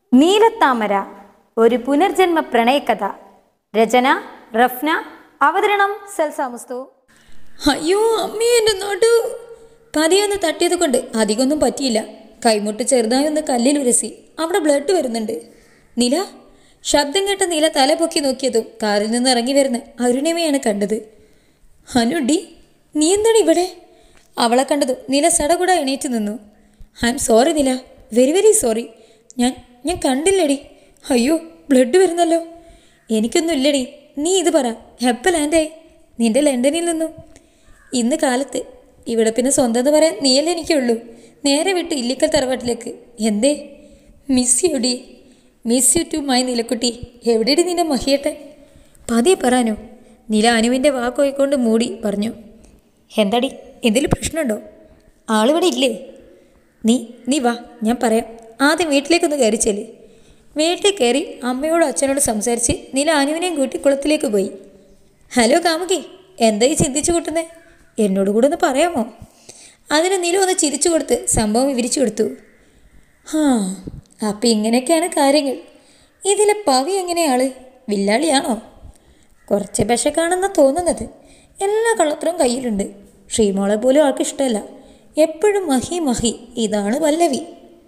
നീലത്താമര ഒരു പുനർജന്മ പ്രണയകഥ രചന റഫ്ന അവതരണം സെൽസാമുസ്തു അയ്യോ അമ്മേ എൻ്റെ നടു പതിയൊന്ന് തട്ടിയത് കൊണ്ട് അധികമൊന്നും പറ്റിയില്ല കൈമുട്ട് ചെറുതായി ഒന്ന് കല്ലിൽ ഉരസി അവിടെ ബ്ലഡ് വരുന്നുണ്ട് നില ശബ്ദം കേട്ട നില തല പൊക്കി നോക്കിയതും കാറിൽ നിന്ന് ഇറങ്ങി വരുന്ന അരുണിമയാണ് കണ്ടത് ഹനുഡി നീ എന്താണ് ഇവിടെ അവളെ കണ്ടതും നില സടകുട എണീറ്റ് നിന്നു I am sorry Nila very very sorry ഞാൻ ഞാൻ കണ്ടില്ലടി അയ്യോ ബ്ലഡ് വരുന്നല്ലോ എനിക്കൊന്നും ഇല്ലടി നീ ഇത് പറ എപ്പോൾ ലാൻഡായി നിന്റെ ലണ്ടനിൽ നിന്നും ഇന്ന് കാലത്ത് ഇവിടെ പിന്നെ സ്വന്തം എന്ന് പറയാൻ നീയല്ലേ എനിക്കുള്ളൂ നേരെ വിട്ട് ഇല്ലിക്കൽ തറവാട്ടിലേക്ക് എന്തേ മിസ് യു ഡി മിസ് യു ടു മൈ നിലക്കുട്ടി എവിടെയടി നിന്റെ മഹിയട്ടെ പതിയെ പറയാനോ നില അനുവിൻ്റെ വാക്കോയിക്കൊണ്ട് മൂടി പറഞ്ഞു എന്താടി എന്തെങ്കിലും പ്രശ്നമുണ്ടോ ആളിവിടെ ഇല്ലേ നീ നീ വാ ഞാൻ പറയാം ആദ്യം വീട്ടിലേക്കൊന്ന് കയറി ചെല്ല് വീട്ടിൽ കയറി അമ്മയോടും അച്ഛനോടും സംസാരിച്ച് നില അനുവിനെയും കൂട്ടി കുളത്തിലേക്ക് പോയി ഹലോ കാമുകി എന്തായി ചിന്തിച്ചു കൂട്ടുന്നേ എന്നോട് കൂടെ ഒന്ന് പറയാമോ അതിന് നില ഒന്ന് ചിരിച്ചു കൊടുത്ത് സംഭവം വിവരിച്ചു കൊടുത്തു ഹാ അപ്പം ഇങ്ങനെയൊക്കെയാണ് കാര്യങ്ങൾ ഇതിലെ പവി എങ്ങനെയാള് വില്ലാളിയാണോ കുറച്ച് പശക്കാണെന്നാണ് തോന്നുന്നത് എല്ലാ കള്ളത്തരവും കയ്യിലുണ്ട് ശ്രീമോളെ പോലും ആൾക്ക് ഇഷ്ടമല്ല എപ്പോഴും മഹി മഹി ഇതാണ് പല്ലവി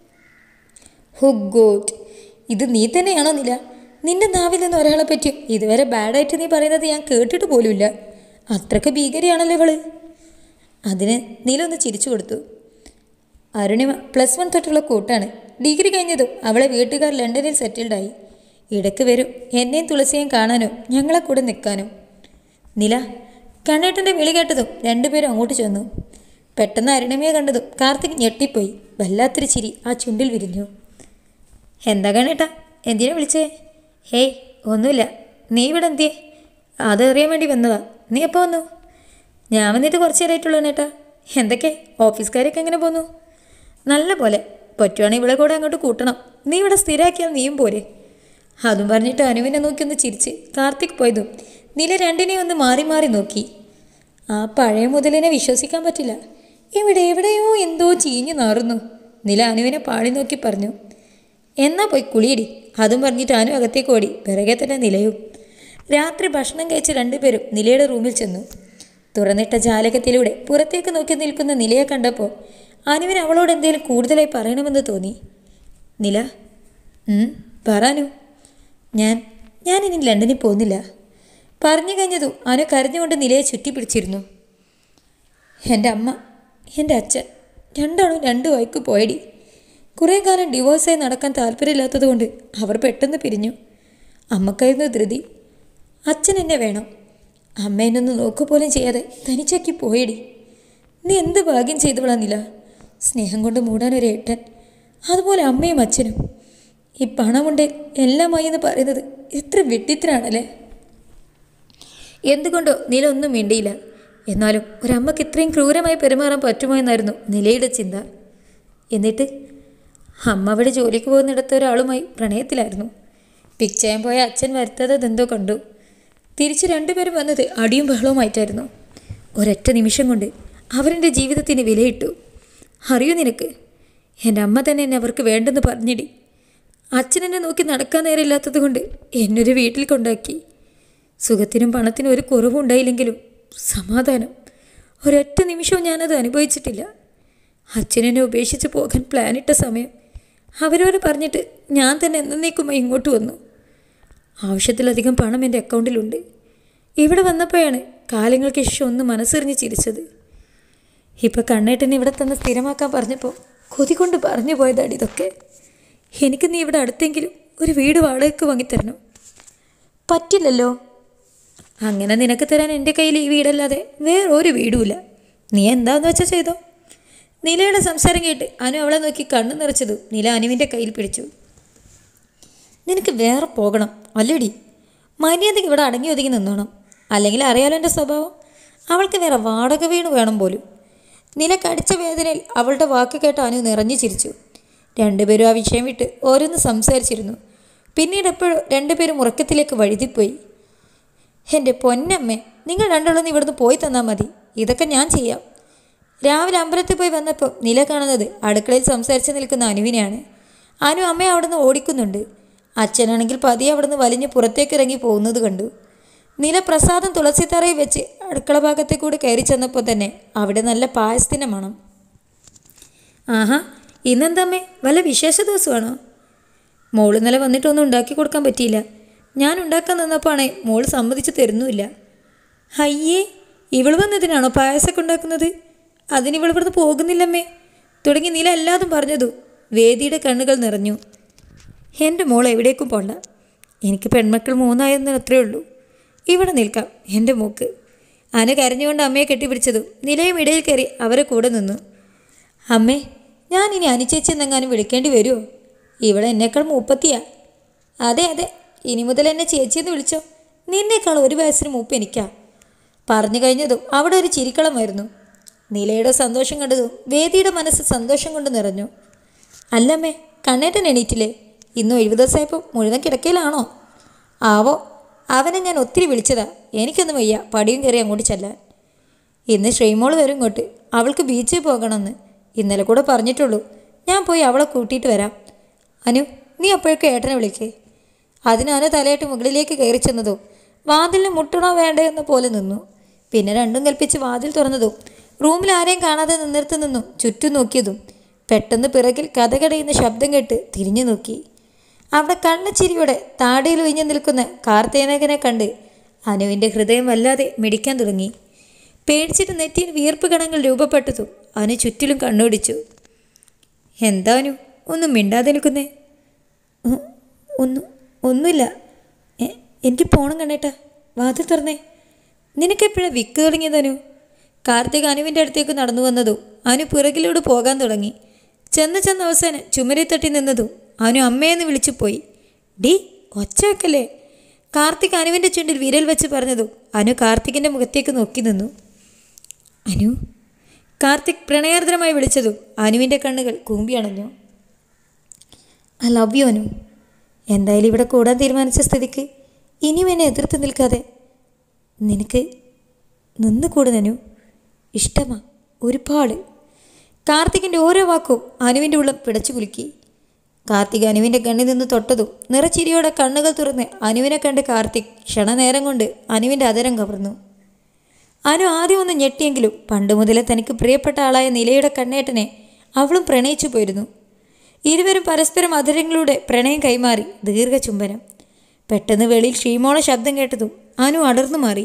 ഹു ഗോഡ് ഇത് നീ തന്നെയാണോ നില നിന്റെ നാവിൽ നിന്ന് ഒരാളെ പറ്റിയും ഇതുവരെ ബാഡായിട്ട് നീ പറയുന്നത് ഞാൻ കേട്ടിട്ട് പോലുമില്ല അത്രയ്ക്ക് ഭീകരിയാണല്ലോ ഇവള് അതിന് നീല ഒന്ന് ചിരിച്ചു കൊടുത്തു അരുണിമ പ്ലസ് വൺ തൊട്ടുള്ള കൂട്ടാണ് ഡിഗ്രി കഴിഞ്ഞതും അവളെ വീട്ടുകാർ ലണ്ടനിൽ സെറ്റിൽഡായി ഇടയ്ക്ക് വരും എന്നെയും തുളസിയെയും കാണാനും ഞങ്ങളെ കൂടെ നിൽക്കാനും നില കണ്ണേട്ടൻ്റെ വിളി കേട്ടതും രണ്ടുപേരും അങ്ങോട്ട് ചെന്നു പെട്ടെന്ന് അരുണിമയെ കണ്ടതും കാർത്തിക് ഞെട്ടിപ്പോയി വല്ലാത്തൊരു ചിരി ആ ചുണ്ടിൽ വിരിഞ്ഞു എന്താ കണ്ണേട്ടാ എന്തിനാ വിളിച്ചേ ഹേയ് ഒന്നുമില്ല നീ ഇവിടെ എന്തിയേ അതറിയാൻ വേണ്ടി വന്നതാ നീ എപ്പോൾ വന്നു ഞാൻ വന്നിട്ട് കുറച്ച് നേരമായിട്ടുള്ളൂ നേട്ടാ എന്തൊക്കെ ഓഫീസുകാരൊക്കെ എങ്ങനെ പോന്നു നല്ല പോലെ പറ്റുവാണെങ്കിൽ ഇവിടെ കൂടെ അങ്ങോട്ട് കൂട്ടണം നീ ഇവിടെ സ്ഥിരമാക്കിയാൽ നീയും പോരെ അതും പറഞ്ഞിട്ട് അനുവിനെ നോക്കി ഒന്ന് ചിരിച്ച് കാർത്തിക് പോയതും നില രണ്ടിനെയും ഒന്ന് മാറി മാറി നോക്കി ആ പഴയ മുതലിനെ വിശ്വസിക്കാൻ പറ്റില്ല ഇവിടെ എവിടെയോ എന്തോ ചീഞ്ഞു നാറുന്നു നില അനുവിനെ പാളി നോക്കി പറഞ്ഞു എന്നാ പോയി കുളിയടി അതും പറഞ്ഞിട്ട് അനു അകത്തേക്ക് ഓടി പിറകെ തന്നെ നിലയും രാത്രി ഭക്ഷണം കഴിച്ച് രണ്ടുപേരും നിലയുടെ റൂമിൽ ചെന്നു തുറന്നിട്ട ജാലകത്തിലൂടെ പുറത്തേക്ക് നോക്കി നിൽക്കുന്ന നിലയെ കണ്ടപ്പോൾ അനുവിന് അവളോട് എന്തെങ്കിലും കൂടുതലായി പറയണമെന്ന് തോന്നി നില ഉം, പറയാനു ഞാൻ ഞാൻ ഇനി ലണ്ടനിൽ പോകുന്നില്ല പറഞ്ഞു കഴിഞ്ഞതും അനു കരഞ്ഞുകൊണ്ട് നിലയെ ചുറ്റിപ്പിടിച്ചിരുന്നു എൻ്റെ അമ്മ എൻ്റെ അച്ഛൻ രണ്ടാളും രണ്ട് വഴിക്ക് പോയടി കുറേ കാലം ഡിവോഴ്സായി നടക്കാൻ താല്പര്യമില്ലാത്തതുകൊണ്ട് അവർ പെട്ടെന്ന് പിരിഞ്ഞു അമ്മക്കായിരുന്നു ധൃതി അച്ഛൻ എന്നെ വേണം അമ്മ എന്നൊന്ന് നോക്കുപോലും ചെയ്യാതെ തനിച്ചാക്കി പോയടി നീ എന്ത് ഭാഗ്യം ചെയ്തവളാന്നില്ല സ്നേഹം കൊണ്ട് മൂടാൻ ഒരു ഏട്ടൻ അതുപോലെ അമ്മയും അച്ഛനും ഈ പണമുണ്ട് എല്ലാമായി എന്ന് പറയുന്നത് എത്ര വെട്ടിത്തരാണല്ലേ എന്തുകൊണ്ടോ നില ഒന്നും മിണ്ടിയില്ല എന്നാലും ഒരമ്മക്ക് ഇത്രയും ക്രൂരമായി പെരുമാറാൻ പറ്റുമോ എന്നായിരുന്നു നിലയുടെ ചിന്ത എന്നിട്ട് അമ്മ അവിടെ ജോലിക്ക് പോകുന്നിടത്ത് ഒരാളുമായി പ്രണയത്തിലായിരുന്നു പിക്ചയം പോയ അച്ഛൻ വരുത്തത് എന്തോ കണ്ടു തിരിച്ച് രണ്ടുപേരും വന്നത് അടിയും ബഹളവുമായിട്ടായിരുന്നു ഒരൊറ്റ നിമിഷം കൊണ്ട് അവരെൻ്റെ ജീവിതത്തിന് വിലയിട്ടു അറിയൂ നിനക്ക് എൻ്റെ അമ്മ തന്നെ എന്നെ അവർക്ക് വേണ്ടെന്ന് പറഞ്ഞിടി അച്ഛൻ എന്നെ നോക്കി നടക്കാൻ നേരമില്ലാത്തത് കൊണ്ട് എന്നൊരു വീട്ടിൽ കൊണ്ടാക്കി സുഖത്തിനും പണത്തിനും ഒരു കുറവുണ്ടായില്ലെങ്കിലും സമാധാനം ഒരൊറ്റ നിമിഷവും ഞാനത് അനുഭവിച്ചിട്ടില്ല അച്ഛനെന്നെ ഉപേക്ഷിച്ച് പോകാൻ പ്ലാനിട്ട സമയം അവരോട് പറഞ്ഞിട്ട് ഞാൻ തന്നെ എന്നേക്കുമായി ഇങ്ങോട്ട് വന്നു ആവശ്യത്തിലധികം പണം എൻ്റെ അക്കൗണ്ടിലുണ്ട് ഇവിടെ വന്നപ്പോഴാണ് കാലങ്ങൾക്ക് ശേഷം ഒന്ന് മനസ്സെറിഞ്ഞ് ചിരിച്ചത് ഇപ്പം കണ്ണേട്ടനെ ഇവിടെ തന്നെ സ്ഥിരമാക്കാൻ പറഞ്ഞപ്പോൾ കൊതി കൊണ്ട് പറഞ്ഞു പോയതാണ് ഇതൊക്കെ എനിക്ക് നീ ഇവിടെ അടുത്തെങ്കിലും ഒരു വീട് വാടകയ്ക്ക് വാങ്ങിത്തരണം പറ്റില്ലല്ലോ അങ്ങനെ നിനക്ക് തരാൻ എൻ്റെ കയ്യിൽ ഈ വീടല്ലാതെ വേറൊരു വീടുമില്ല നീ എന്താന്ന് വെച്ചാൽ ചെയ്തോ നിലയുടെ സംസാരം കേട്ട് അനു അവളെ നോക്കി കണ്ണു നിറച്ചതും നില അനുവിൻ്റെ കയ്യിൽ പിടിച്ചു നിനക്ക് വേറെ പോകണം അല്ലേടി മര്യാദയ്ക്ക് ഇവിടെ അടങ്ങി ഒതുങ്ങി നിന്നോണം അല്ലെങ്കിൽ അറിയാലോ എൻ്റെ സ്വഭാവം അവൾക്ക് വേറെ വാടക വീണ് വേണം പോലും നില കടിച്ച വേദനയിൽ അവളുടെ വാക്ക് കേട്ട് അനു നിറഞ്ഞു ചിരിച്ചു രണ്ടുപേരും ആ വിഷയം വിട്ട് ഓരോന്ന് സംസാരിച്ചിരുന്നു പിന്നീട് എപ്പോഴും രണ്ടുപേരും ഉറക്കത്തിലേക്ക് വഴുതിപ്പോയി എൻ്റെ പൊന്നമ്മേ നിങ്ങൾ രണ്ടാളൊന്ന് ഇവിടുന്ന് പോയി തന്നാൽ മതി ഇതൊക്കെ ഞാൻ ചെയ്യാം രാവിലെ അമ്പലത്തിൽ പോയി വന്നപ്പോൾ നില കാണുന്നത് അടുക്കളയിൽ സംസാരിച്ച് നിൽക്കുന്ന അനുവിനെയാണ് അനു അമ്മയെ അവിടുന്ന് ഓടിക്കുന്നുണ്ട് അച്ഛനാണെങ്കിൽ പതിയെ അവിടുന്ന് വലിഞ്ഞ് പുറത്തേക്ക് ഇറങ്ങി പോകുന്നത് കണ്ടു നില പ്രസാദം തുളസിത്തറയിൽ വെച്ച് അടുക്കള ഭാഗത്തെ കൂടി കയറി ചെന്നപ്പോൾ തന്നെ അവിടെ നല്ല പായസത്തിൻ്റെ മണം ആഹാ ഇന്നെന്താമ്മേ വല്ല വിശേഷ ദിവസമാണോ മോൾ ഇന്നലെ വന്നിട്ടൊന്നും ഉണ്ടാക്കി കൊടുക്കാൻ പറ്റിയില്ല ഞാൻ ഉണ്ടാക്കാൻ നിന്നപ്പോഴാണേ മോൾ സമ്മതിച്ച് തരുന്നുമില്ല അയ്യേ ഇവൾ വന്നതിനാണോ പായസമൊക്കെ ഉണ്ടാക്കുന്നത് അതിന് ഇവൾ ഇവിടുന്ന് പോകുന്നില്ലമ്മേ തുടങ്ങി നില എല്ലാതും പറഞ്ഞതു വേദിയുടെ കണ്ണുകൾ നിറഞ്ഞു എൻ്റെ മോൾ എവിടേക്കും പോണ്ട എനിക്ക് പെൺമക്കൾ മൂന്നായെന്ന് അത്രേ ഉള്ളൂ ഇവിടെ നിൽക്കാം എൻ്റെ മൂക്ക് അന കരഞ്ഞുകൊണ്ട് അമ്മയെ കെട്ടിപ്പിടിച്ചതും നിലയും ഇടയിൽ കയറി അവരെ കൂടെ നിന്നു അമ്മേ ഞാൻ ഇനി അനുചേച്ചി എന്നെങ്ങാനും വിളിക്കേണ്ടി വരുമോ ഇവിടെ എന്നേക്കാൾ മൂപ്പത്തിയാ അതെ അതെ ഇനി മുതൽ എന്നെ ചേച്ചിയെന്ന് വിളിച്ചോ നിന്നേക്കാൾ ഒരു വയസ്സിന് മൂപ്പ് എനിക്കാ പറഞ്ഞു കഴിഞ്ഞതും അവിടെ ഒരു ചിരിക്കളമായിരുന്നു നിലയുടെ സന്തോഷം കണ്ടതും വേദിയുടെ മനസ്സ് സന്തോഷം കൊണ്ട് നിറഞ്ഞു അല്ലമ്മേ കണ്ണേട്ടൻ എണീറ്റില്ലേ ഇന്ന് ഒഴിവ് ദിവസമായപ്പോൾ മുഴുവൻ കിടക്കയിലാണോ ആവോ അവനെ ഞാൻ ഒത്തിരി വിളിച്ചതാ എനിക്കൊന്നും വയ്യ പടിയും കയറി അങ്ങോട്ട് ചെല്ലാൻ ഇന്ന് ശ്രീമോൾ വരും ഇങ്ങോട്ട് അവൾക്ക് ബീച്ചിൽ പോകണമെന്ന് ഇന്നലെ കൂടെ പറഞ്ഞിട്ടുള്ളൂ ഞാൻ പോയി അവളെ കൂട്ടിയിട്ട് വരാം അനു നീ അപ്പോഴേക്കും ഏട്ടനെ വിളിക്കേ അതിന് അനു തലയിട്ട് മുകളിലേക്ക് കയറി ചെന്നതും വാതിലിന് മുട്ടണോ വേണ്ടേ എന്ന പോലെ നിന്നു പിന്നെ രണ്ടും കൽപ്പിച്ച് വാതിൽ തുറന്നതും റൂമിൽ ആരെയും കാണാതെ നിന്നിടത്ത് നിന്നും ചുറ്റും നോക്കിയതും പെട്ടെന്ന് പിറകിൽ കഥകടയുന്ന ശബ്ദം കേട്ട് തിരിഞ്ഞു നോക്കി അവിടെ കണ്ണച്ചിരിയോടെ താടിയിൽ ഒഴിഞ്ഞു നിൽക്കുന്ന കാർത്തേനകനെ കണ്ട് അനുവിൻ്റെ ഹൃദയം വല്ലാതെ മിടിക്കാൻ തുടങ്ങി പേടിച്ചിട്ട് നെറ്റിയിൽ വിയർപ്പ് കണങ്ങൾ രൂപപ്പെട്ടതും അനു ചുറ്റിലും കണ്ണോടിച്ചു എന്താ അനു ഒന്നും മിണ്ടാതെ നിൽക്കുന്നേ ഉം, ഒന്നും ഒന്നുമില്ല എ- എനിക്ക് പോണം കണ്ണേട്ടാ വാതിൽ തുറന്നേ നിനക്കെപ്പോഴാണ് വിക്ക് തുടങ്ങിയത് അനു കാർത്തിക് അനുവിൻ്റെ അടുത്തേക്ക് നടന്നു വന്നതും അനു പിറകിലൂടെ പോകാൻ തുടങ്ങി ചെന്ന് ചെന്ന അവസാനം ചുമരെ തട്ടി നിന്നതും അനു അമ്മയെന്ന് വിളിച്ചു പോയി ഡി ഒച്ച വെക്കല്ലേ കാർത്തിക് അനുവിൻ്റെ ചുണ്ടിൽ വിരൽ വെച്ച് പറഞ്ഞതും അനു കാർത്തികിൻ്റെ മുഖത്തേക്ക് നോക്കി നിന്നു അനു കാർത്തിക് പ്രണയാർദ്രമായി വിളിച്ചതും അനുവിൻ്റെ കണ്ണുകൾ കൂമ്പി അണഞ്ഞു ഐ ലവ് യു അനു എന്തായാലും ഇവിടെ കൂടാൻ തീരുമാനിച്ച സ്ഥിതിക്ക് ഇനിയും എന്നെ എതിർത്ത് നിൽക്കാതെ നിനക്ക് നിന്ന് കൂടുന്നനു ഇഷ്ടമാ ഒരുപാട് കാർത്തികിൻ്റെ ഓരോ വാക്കും അനുവിൻ്റെ ഉള്ളം പിടച്ചു കുലുക്കി കാർത്തിക് അനുവിൻ്റെ കണ്ണിൽ നിന്ന് തൊട്ടതും നിറച്ചിരിയോടെ കണ്ണുകൾ തുറന്ന് അനുവിനെ കണ്ട് കാർത്തിക് ക്ഷണനേരം കൊണ്ട് അനുവിൻ്റെ അതരം കവർന്നു അനു ആദ്യം ഒന്ന് ഞെട്ടിയെങ്കിലും പണ്ട് മുതലേ തനിക്ക് പ്രിയപ്പെട്ട ആളായ നിലയുടെ കണ്ണേട്ടനെ അവളും പ്രണയിച്ചു പോയിരുന്നു ഇരുവരും പരസ്പരം അതിരങ്ങളിലൂടെ പ്രണയം കൈമാറി ദീർഘചുംബനം പെട്ടെന്ന് വെളിയിൽ ക്ഷീമോള ശബ്ദം കേട്ടതും അനു അടർന്നു മാറി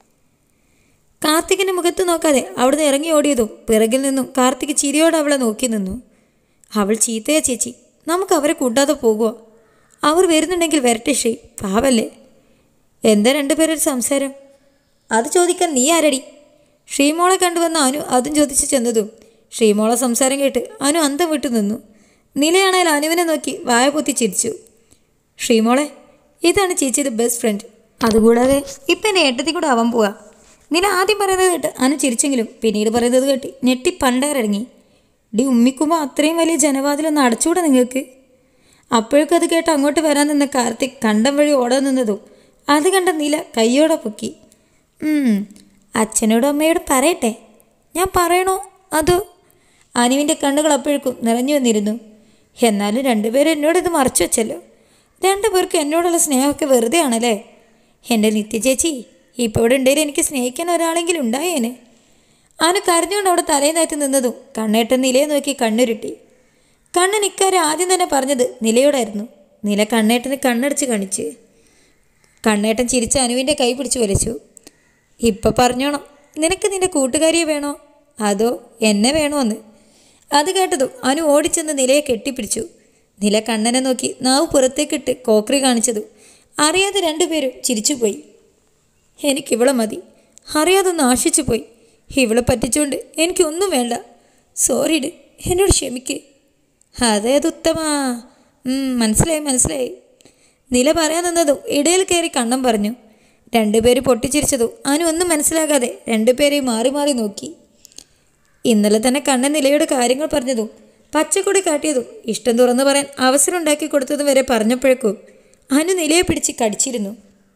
കാർത്തികിൻ്റെ മുഖത്ത് നോക്കാതെ അവിടുന്ന് ഇറങ്ങി ഓടിയതും പിറകിൽ നിന്നും കാർത്തിക് ചിരിയോടെ അവളെ നോക്കി നിന്നു അവൾ ചീത്തയാ ചേച്ചി നമുക്ക് അവരെ കൂട്ടാതെ പോകുമോ അവർ വരുന്നുണ്ടെങ്കിൽ വരട്ടെ ശ്രീ പാവല്ലേ എന്താ രണ്ടുപേരൊരു സംസാരം അത് ചോദിക്കാൻ നീ ആരടി ശ്രീമോളെ കണ്ടുവന്ന അനു അതും ചോദിച്ചു ചെന്നതും ശ്രീമോളെ സംസാരം കേട്ട് അനു അന്തം വിട്ടു നിന്നു നിലയാണേൽ അനുവിനെ നോക്കി വായ പൊത്തി ചിരിച്ചു ശ്രീമോളെ ഇതാണ് ചേച്ചിയുടെ ബെസ്റ്റ് ഫ്രണ്ട് അതുകൂടാതെ ഇപ്പം എൻ്റെ ഏട്ടത്തിൽ കൂടെ ആവാൻ പോവാ നില ആദ്യം പറയുന്നത് കേട്ട് അനു ചിരിച്ചെങ്കിലും പിന്നീട് പറയുന്നത് കേട്ട് ഞെട്ടി പണ്ടേറിറങ്ങി ഡി ഉമ്മിക്കുമ്പോൾ അത്രയും വലിയ ജനവാതിലൊന്ന് അടച്ചുകൂടെ നിങ്ങൾക്ക് അപ്പോഴേക്കും അത് കേട്ട് അങ്ങോട്ട് വരാൻ നിന്ന കാർത്തിക് കണ്ടം വഴി ഓടാൻ നിന്നതും അത് കണ്ട നില കയ്യോടെ പൊക്കി ഉം, അച്ഛനോടും അമ്മയോടും പറയട്ടെ ഞാൻ പറയണോ അതോ അനുവിൻ്റെ കണ്ണുകൾ അപ്പോഴേക്കും നിറഞ്ഞു വന്നിരുന്നു എന്നാലും രണ്ടുപേരും എന്നോട് ഇത് മറച്ചു വെച്ചല്ലോ രണ്ടുപേർക്കും എന്നോടുള്ള സ്നേഹമൊക്കെ വെറുതെ ആണല്ലേ എൻ്റെ നിത്യ ചേച്ചി ഇപ്പോൾ ഇവിടെ ഉണ്ടെങ്കിൽ എനിക്ക് സ്നേഹിക്കാൻ ഒരാളെങ്കിലും ഉണ്ടായേനെ അനു കരഞ്ഞുകൊണ്ട് അവിടെ തലയിൽ നാറ്റി നിന്നതും കണ്ണേട്ടൻ നിലയെ നോക്കി കണ്ണുരുട്ടി കണ്ണൻ ഇക്കാര്യം ആദ്യം തന്നെ പറഞ്ഞത് നിലയോടായിരുന്നു നില കണ്ണേട്ടന് കണ്ണടച്ച് കാണിച്ച് കണ്ണേട്ടൻ ചിരിച്ച് അനുവിൻ്റെ കൈ പിടിച്ച് വലിച്ചു ഇപ്പം പറഞ്ഞോണം നിനക്ക് നിന്റെ കൂട്ടുകാരിയെ വേണോ അതോ എന്നെ വേണോ എന്ന് അത് കേട്ടതും അനു ഓടിച്ചെന്ന് നിലയെ കെട്ടിപ്പിടിച്ചു നില കണ്ണനെ നോക്കി നാവ് പുറത്തേക്കിട്ട് കോക്രി കാണിച്ചതും അറിയാതെ രണ്ടുപേരും ചിരിച്ചുപോയി എനിക്കിവളെ മതി അറിയാതൊന്ന് ആശിച്ചു പോയി ഇവളെ പറ്റിച്ചുകൊണ്ട് എനിക്കൊന്നും വേണ്ട സോറിഡ് എന്നോട് ക്ഷമിക്ക് അതേത് ഉത്തമാ ഉം, മനസ്സിലായി മനസ്സിലായി നില പറയാൻ നിന്നതും ഇടയിൽ കയറി കണ്ണം പറഞ്ഞു രണ്ടുപേര് പൊട്ടിച്ചിരിച്ചതും അനു ഒന്നും മനസ്സിലാകാതെ രണ്ടുപേരെയും മാറി മാറി നോക്കി ഇന്നലെ തന്നെ കണ്ണൻ നിലയുടെ കാര്യങ്ങൾ പറഞ്ഞതും പച്ചക്കൊടി കാട്ടിയതും ഇഷ്ടം തുറന്നു പറയാൻ അവസരം ഉണ്ടാക്കി കൊടുത്തതും വരെ പറഞ്ഞപ്പോഴേക്കും അനു നിലയെ പിടിച്ച് കടിച്ചിരുന്നു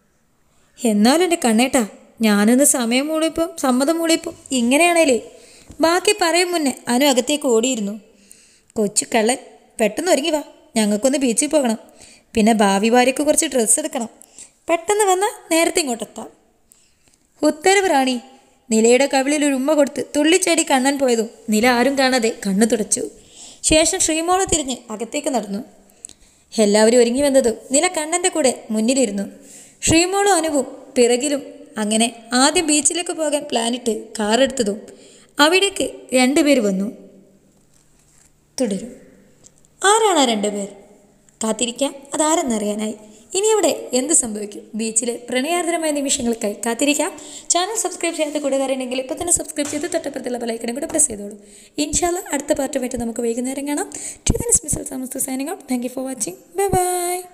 എന്നാലും എൻ്റെ കണ്ണേട്ടാ ഞാനൊന്ന് സമയം മൂളിയപ്പം സമ്മതം മൂളിയപ്പം ഇങ്ങനെയാണേലേ ബാക്കി പറയും മുന്നേ അനു അകത്തേക്ക് ഓടിയിരുന്നു കൊച്ചു കള്ളൻ പെട്ടെന്ന് ഒരുങ്ങി വാ ഞങ്ങൾക്കൊന്ന് ബീച്ചിൽ പോകണം പിന്നെ ഭാവി ഭാര്യയ്ക്ക് കുറച്ച് ഡ്രസ്സ് എടുക്കണം പെട്ടെന്ന് വന്നാൽ നേരത്തെ ഇങ്ങോട്ടെത്താം ഉത്തരവ് റാണി നിലയുടെ കവിളിൽ ഒരു ഉമ്മ കൊടുത്ത് തുള്ളിച്ചാടി കണ്ണൻ പോയതും നില ആരും കാണാതെ കണ്ണു തുടച്ചു ശേഷം ശ്രീമോളെ തിരിഞ്ഞ് അകത്തേക്ക് നടന്നു എല്ലാവരും ഒരുങ്ങി വന്നതും നില കണ്ണൻ്റെ കൂടെ മുന്നിലിരുന്നു ശ്രീമോളും അനുവും പിറകിലും അങ്ങനെ ആദ്യം ബീച്ചിലേക്ക് പോകാൻ പ്ലാനിട്ട് കാറെടുത്തതും അവിടേക്ക് രണ്ടുപേർ വന്നു തുടരും ആരാണ് ആ രണ്ടുപേർ കാത്തിരിക്കാം അതാരെന്നറിയാനായി ഇനി അവിടെ എന്ത് സംഭവിക്കും ബീച്ചിലെ പ്രണയാർദ്രമായ നിമിഷങ്ങൾക്കായി കാത്തിരിക്കാം ചാനൽ സബ്സ്ക്രൈബ് ചെയ്യാത്ത കൂട്ടുകാരുണ്ടെങ്കിൽ ഇപ്പോൾ തന്നെ സബ്സ്ക്രൈബ് ചെയ്ത് തൊട്ടപ്പുറത്തുള്ള ബലൈക്കനും കൂടെ പ്രസ് ചെയ്തോളൂ ഇൻഷാല്ല അടുത്ത പാർട്ടുമായിട്ട് നമുക്ക് വൈകുന്നേരം കാണാം ടു ദിസ് മിസൽ Samastha signing out thank you for watching bye by